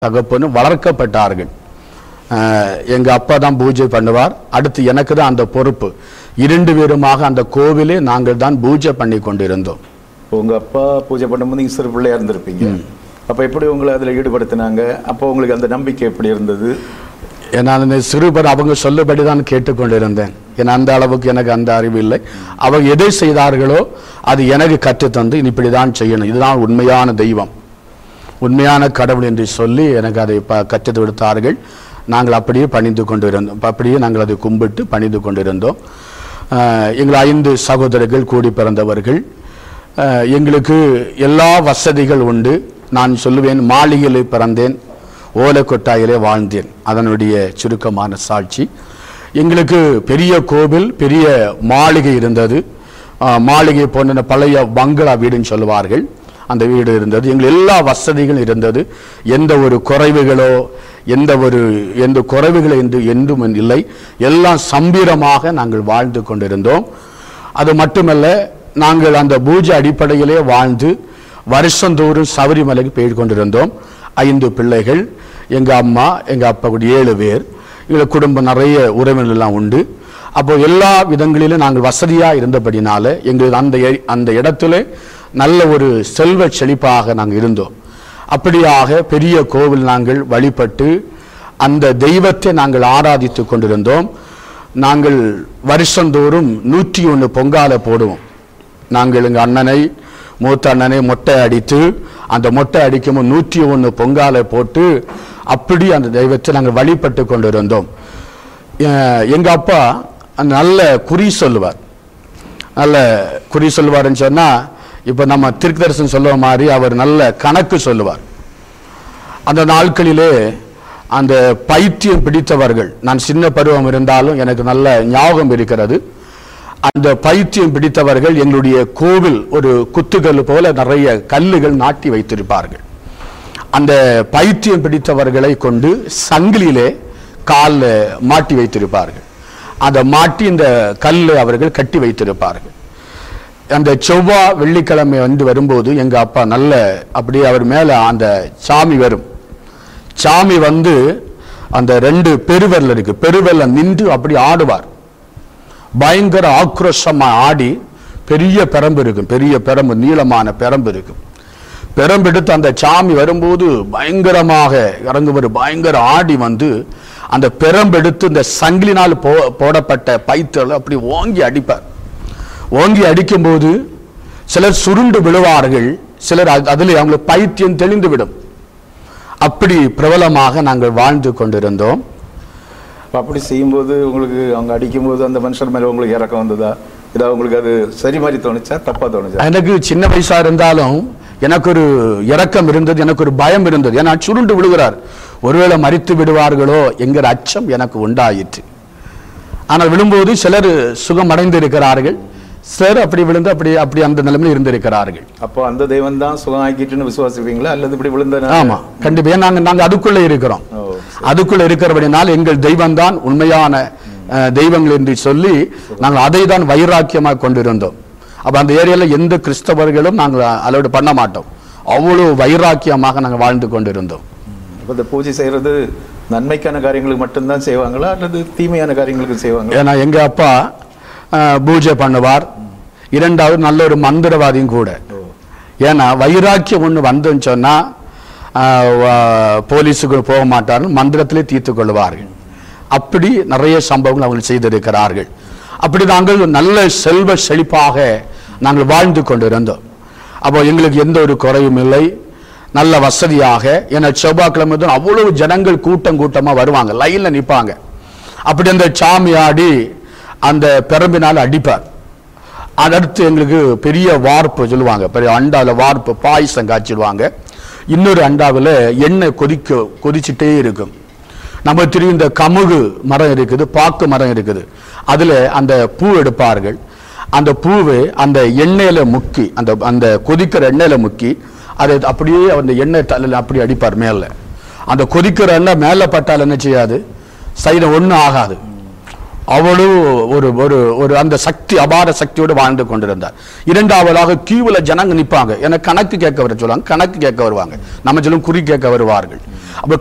தகப்பனும் வளர்க்கப்பட்டார்கள் அஹ், எங்க அப்பா தான் பூஜை பண்ணுவார் அடுத்து எனக்கு தான் அந்த பொறுப்பு இரண்டு பேருமாக அந்த கோவிலே நாங்கள் தான் பூஜை பண்ணி கொண்டிருந்தோம் உங்க அப்பா பூஜை பண்ணும்போது நீங்க சிறு பிள்ளையா இருந்திருப்பீங்க அப்ப எப்படி உங்களை அதுல ஈடுபடுத்தினாங்க அப்போ உங்களுக்கு அந்த நம்பிக்கை எப்படி இருந்தது ஏன்னா அந்த சிறுபர் அவங்க சொல்லபடி தான் கேட்டுக்கொண்டிருந்தேன் ஏன்னா அந்த அளவுக்கு எனக்கு அந்த அறிவு இல்லை அவங்க எதை செய்தார்களோ அது எனக்கு கற்றுத்தந்து இப்படி தான் செய்யணும் இதுதான் உண்மையான தெய்வம் உண்மையான கடவுள் என்று சொல்லி எனக்கு அதை ப கற்றுத் கொடுத்தார்கள் நாங்கள் அப்படியே பணிந்து கொண்டிருந்தோம் அப்படியே நாங்கள் அதை கும்பிட்டு பணிந்து கொண்டிருந்தோம் அஹ், எங்கள் ஐந்து சகோதரர்கள் கூடி பிறந்தவர்கள் அஹ், எங்களுக்கு எல்லா வசதிகள் உண்டு நான் சொல்லுவேன் மாளிகையில் பிறந்தேன் ஓலைக்கொட்டாயிலே வாழ்ந்தேன் அதனுடைய சுருக்கமான சாட்சி எங்களுக்கு பெரிய கோவில் பெரிய மாளிகை இருந்தது அஹ், மாளிகை போன்ற பழைய பங்களா வீடுன்னு சொல்லுவார்கள் அந்த வீடு இருந்தது எங்கள் எல்லா வசதிகளும் இருந்தது எந்த ஒரு குறைவுகளோ எந்த ஒரு எந்த குறைவுகள் என்று என்றும் இல்லை எல்லாம் சம்பீரமாக நாங்கள் வாழ்ந்து கொண்டிருந்தோம் அது மட்டுமல்ல நாங்கள் அந்த பூஜை அடிப்படையிலே வாழ்ந்து வருஷந்தோறும் சபரிமலைக்கு போய் கொண்டிருந்தோம் ஐந்து பிள்ளைகள் எங்க அம்மா எங்க அப்பா கூட ஏழு பேர் எங்கள் குடும்பம் நிறைய உறவினர்கள் எல்லாம் உண்டு அப்போ எல்லா விதங்களிலும் நாங்கள் வசதியா இருந்தபடினால எங்களுக்கு அந்த எ- அந்த இடத்துல நல்ல ஒரு செல்வ செழிப்பாக நாங்கள் இருந்தோம் அப்படியாக பெரிய கோவில் நாங்கள் வழிபட்டு அந்த தெய்வத்தை நாங்கள் ஆராதித்து கொண்டிருந்தோம் நாங்கள் வருஷந்தோறும் நூற்றி ஒன்று பொங்கால போடுவோம் நாங்கள் எங்கள் அண்ணனை மூத்த அண்ணனை மொட்டை அடித்து அந்த மொட்டை அடிக்கும்போது நூற்றி ஒன்று பொங்காலை போட்டு அப்படி அந்த தெய்வத்தை நாங்கள் வழிபட்டு கொண்டிருந்தோம் அஹ் எங்க அப்பா நல்ல குறி சொல்லுவார் நல்ல குறி சொல்லுவாருன்னு சொன்னா இப்ப நம்ம திருக்கதர்சன் சொல்லுவ மாதிரி அவர் நல்ல கணக்கு சொல்லுவார் அந்த நாட்களிலே அந்த பைத்தியம் பிடித்தவர்கள் நான் சின்ன பருவம் இருந்தாலும் எனக்கு நல்ல ஞாபகம் இருக்கிறது அந்த பைத்தியம் பிடித்தவர்கள் எங்களுடைய கோவில் ஒரு குத்துக்கல் போல நிறைய கல்லுகள் நாட்டி வைத்திருப்பார்கள் அந்த பைத்தியம் பிடித்தவர்களை கொண்டு சங்கிலியிலே காலில் மாட்டி வைத்திருப்பார்கள் அதை மாட்டி இந்த கல்லை அவர்கள் கட்டி வைத்திருப்பார்கள் அந்த செவ்வாய் வெள்ளிக்கிழமை வந்து வரும்போது எங்க அப்பா நல்ல அப்படியே அவர் மேல அந்த சாமி வரும் சாமி வந்து அந்த ரெண்டு பெருவெல்ல இருக்கு பெருவெல்ல நின்று அப்படி ஆடுவார் பயங்கர ஆக்ரோஷமா ஆடி பெரிய பெரம்பு இருக்கும் பெரிய பெரம்பு நீளமான பெரம்பு இருக்கும் பெரம்பெடுத்து அந்த சாமி வரும்போது பயங்கரமாக இறங்குவர் பயங்கர ஆடி வந்து அந்த பெரம்பெடுத்து இந்த சங்கிலினால் போ போடப்பட்ட பைத்தல் அப்படி ஓங்கி அடிப்பார் ஓங்கி அடிக்கும்போது சிலர் சுருண்டு விழுவார்கள் சிலர் அது- அதிலே அவங்களுக்கு பைத்தியம் தெளிந்து விடும் அப்படி பிரபலமாக நாங்கள் வாழ்ந்து கொண்டிருந்தோம் அப்ப அப்படி செய்யும்போது உங்களுக்கு அவங்க அடிக்கும்போது அந்த மனுஷர் மேல உங்களுக்கு இறக்கம் வந்ததா இதாக உங்களுக்கு அது சரி மாதிரி தோணுச்சா தப்பா தோணுச்சா எனக்கு சின்ன வயசா இருந்தாலும் எனக்கு ஒரு இரக்கம் இருந்தது எனக்கு ஒரு பயம் இருந்தது ஏன்னா சுருண்டு விழுகிறார் ஒருவேளை மறித்து விடுவார்களோ என்கிற அச்சம் எனக்கு உண்டாயிற்று ஆனால் விழும்போது சிலர் சுகம் அடைந்து இருக்கிறார்கள் சிலர் அப்படி விழுந்து அப்படி அப்படி அந்த நிலைமையில் இருந்திருக்கிறார்கள் அப்போ அந்த தெய்வம் தான் சுகம் ஆக்கிட்டுன்னு விசுவாசிப்பீங்களா அல்லது இப்படி விழுந்த ஆமா கண்டிப்பா ஏன்னா நாங்க நாங்க அதுக்குள்ள இருக்கிறோம் ஓ அதுக்குள்ள இருக்கிறபடினால் எங்கள் தெய்வம் தான் உண்மையான அஹ், தெய்வங்கள் என்று சொல்லி நாங்கள் அதை தான் வைராக்கியமாக கொண்டிருந்தோம் அப்ப அந்த ஏரியால எந்த கிறிஸ்தவர்களும் நாங்கள் அலோடு பண்ண மாட்டோம் அவ்வளவு வைராக்கியமாக நாங்கள் வாழ்ந்து கொண்டிருந்தோம் அப்ப இந்த பூஜை செய்யறது நன்மைக்கான காரியங்களுக்கு மட்டும்தான் செய்வாங்களா அல்லது தீமையான காரியங்களுக்கு செய்வாங்களா ஏன்னா எங்க அப்பா அஹ், பூஜை பண்ணுவார் இரண்டாவது நல்ல ஒரு மந்திரவாதியும் கூட ஏன்னா வைராக்கியம் ஒண்ணு வந்துன்னு சொன்னா அஹ், வ- போலீஸுக்கு போக மாட்டார்கள் மந்திரத்திலே தீர்த்து கொள்வார்கள் அப்படி நிறைய சம்பவங்கள் அவர்கள் செய்திருக்கிறார்கள் அப்படி நாங்கள் நல்ல செல்வ செழிப்பாக நாங்கள் வாழ்ந்து கொண்டிருந்தோம் அப்போ எங்களுக்கு எந்த ஒரு குறையும் இல்லை நல்ல வசதியாக ஏன்னா செவ்வாய்க்கிழமை தான் அவ்வளவு ஜனங்கள் கூட்டம் கூட்டமா வருவாங்க லைன்ல நிப்பாங்க அப்படி அந்த சாமி ஆடி அந்த பெரம்பினால் அடிப்பார் அடுத்து எங்களுக்கு பெரிய வார்ப்பு சொல்லுவாங்க பெரிய அண்டாவில் வார்ப்பு பாயசம் காய்ச்சிடுவாங்க இன்னொரு அண்டாவில் எண்ணெய் கொதிக்க கொதிச்சுட்டே இருக்கும் நம்ம தெரியும் இந்த கமுகு மரம் இருக்குது பாக்கு மரம் இருக்குது அதில் அந்த பூ எடுப்பார்கள் அந்த பூவை அந்த எண்ணெயில முக்கி அந்த அந்த கொதிக்கிற எண்ணெயில முக்கி அதை அப்படியே அந்த எண்ணெய் தலையில் அப்படி அடிப்பார் மேலே அந்த கொதிக்கிற எண்ணெய் மேலே பட்டால் என்ன செய்யாது சைடம் ஒன்றும் ஆகாது அவ்வளவு ஒரு ஒரு ஒரு அந்த சக்தி அபார சக்தியோடு வாழ்ந்து கொண்டிருந்தார் இரண்டாவதாக கியூவில் ஜனங்க நிற்பாங்க ஏன்னா கணக்கு கேட்க வர சொல்லுவாங்க கணக்கு கேட்க வருவாங்க நம்ம சொல்லும் குறி கேட்க வருவார்கள்